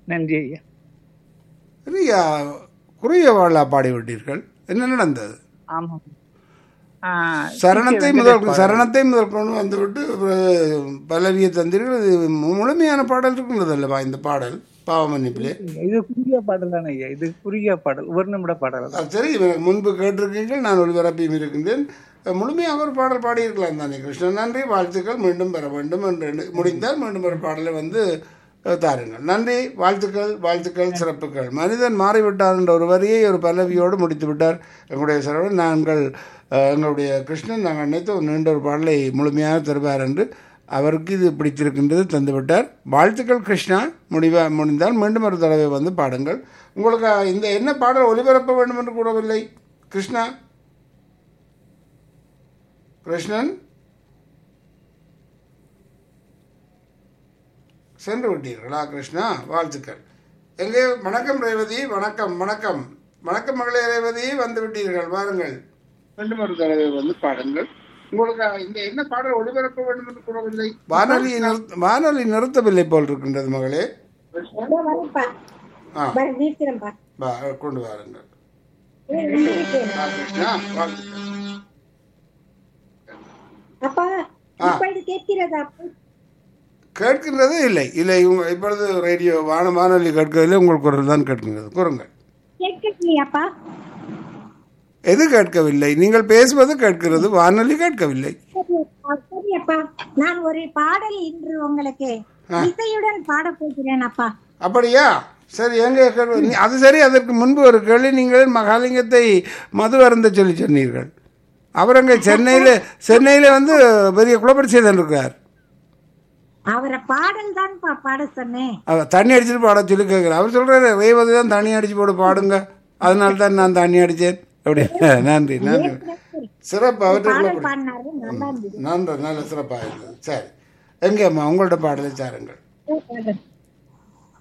நன்றி ஐயா இல்லையா குறுகிய வாழா பாடிவிட்டீர்கள் என்ன நடந்தது ஆமாம் ஆ, சரணத்தை டி. கே. முதல் வெங்கடேஷ் சரணத்தை முதல் கொண்டு வந்துவிட்டு அஹ், பல்லவியை தந்தீர்கள் இது மு- முழுமையான பாடல் இருக்கின்றது அல்லவா இந்த பாடல் பாவ மன்னிப்பிலே பாடல். இது குறுகிய பாடல் தானே ஐயா இது குறுகிய பாடல் ஒரு நிமிட பாடல் தான். அது சரி இவ- முன்பு கேட்டிருக்கீர்கள் நான் ஒளிபரப்பியும் இருக்கின்றேன் அஹ், முழுமையாக ஒரு பாடல் பாடியிருக்கலாம் தானே கிருஷ்ணன் நன்றி வாழ்த்துக்கள் மீண்டும் பெற வேண்டும் என்று எண்ணு- முடிந்தால் மீண்டும் ஒரு பாடலை வந்து அஹ், தாருங்கள் நன்றி வாழ்த்துக்கள் வாழ்த்துக்கள் சிறப்புகள் மனிதன் மாறிவிட்டார் என்ற ஒரு வரியை ஒரு பல்லவியோடு முடித்து விட்டார் எங்களுடைய சிறவன் நாங்கள் அஹ், எங்களுடைய கிருஷ்ணன் நாங்கள் நினைத்த ஒரு நீண்ட ஒரு பாடலை முழுமையாக தருவார் என்று அவருக்கு இது பிடித்திருக்கின்றது தந்துவிட்டார் வாழ்த்துக்கள் கிருஷ்ணா முடிவா முடிந்தால் மீண்டும் ஒரு தடவை வந்து பாடுங்கள் உங்களுக்கு இந்த என்ன பாடல் ஒலிபரப்ப வேண்டும் என்று கூறவில்லை கிருஷ்ணா கிருஷ்ணன் சென்று விட்டீர்களா கிருஷ்ணா வாழ்த்துக்கள் எங்கே வணக்கம் ரேவதி வணக்கம் வணக்கம் வணக்கம் மகளே ரேவதி வந்து விட்டீர்கள் வாருங்கள் மீண்டும் ஒரு தடவை வந்து பாடுங்கள் உங்களுக்கு இந்த என்ன பாடல் ஒளிபரப்ப வேண்டும் என்று கூறவில்லை வானொலி நிறுத்த வானொலி நிறுத்தவில்லை போல் இருக்கின்றது மகளே இதோ வரேன்ப்பா. ஆ வர நிறுத்துறேன்ப்பா. வா கொண்டு வாருங்கள் ஏய், நிறுத்திட்டேன். ஆ, கிருஷ்ணா வாழ்த்துக்கள் அப்பா ஆ. இப்ப இது கேட்கிறதா அப்பா? கேட்கின்றது இல்லை இல்லை உங்க இப்பொழுது ரேடியோ வான வானொலி கேட்கவில்லை உங்கள் குரல் தான் கேட்கின்றது கூறுங்கள் கேட்கலையாப்பா எது கேட்கவில்லை நீங்கள் பேசுவது கேட்கிறது வானொலி கேட்கவில்லை சரியப்பா, சரியப்பா நான் ஒரு பாடல் இன்று உங்களுக்கு இசையுடன் பாட போகிறேன் அப்பா அப்படியா சரி எங்க கேள்வி நீ- அது சரி அதற்கு முன்பு ஒரு கேள்வி நீங்கள் மகாலிங்கத்தை மது அருந்த சொல்லி சொன்னீர்கள் அவர் அங்கே சென்னையில் சென்னையில் வந்து பெரிய குளப்படி செய்தான் இருக்கார் அவரை பாடல் தான் பாட சொன்னேன் அவர் தண்ணி அடிச்சுட்டு பாட சொல்லி கேட்குறார் அவர் சொல்றாரு ரேவதி தான் தண்ணி அடிச்சு போட்டு பாடுங்க அதனால தான் நான் தண்ணி அடித்தேன் அப்படி நன்றி நன்றி சிறப்பு அவற்றுக்குள்ள பாடல் பாடினாரு நல்லா இருந்தது நன்றி நல்ல சிறப்பாக இருந்தது சரி எங்கே அம்மா உங்களோட பாடலை சாருங்கள் பாடல்.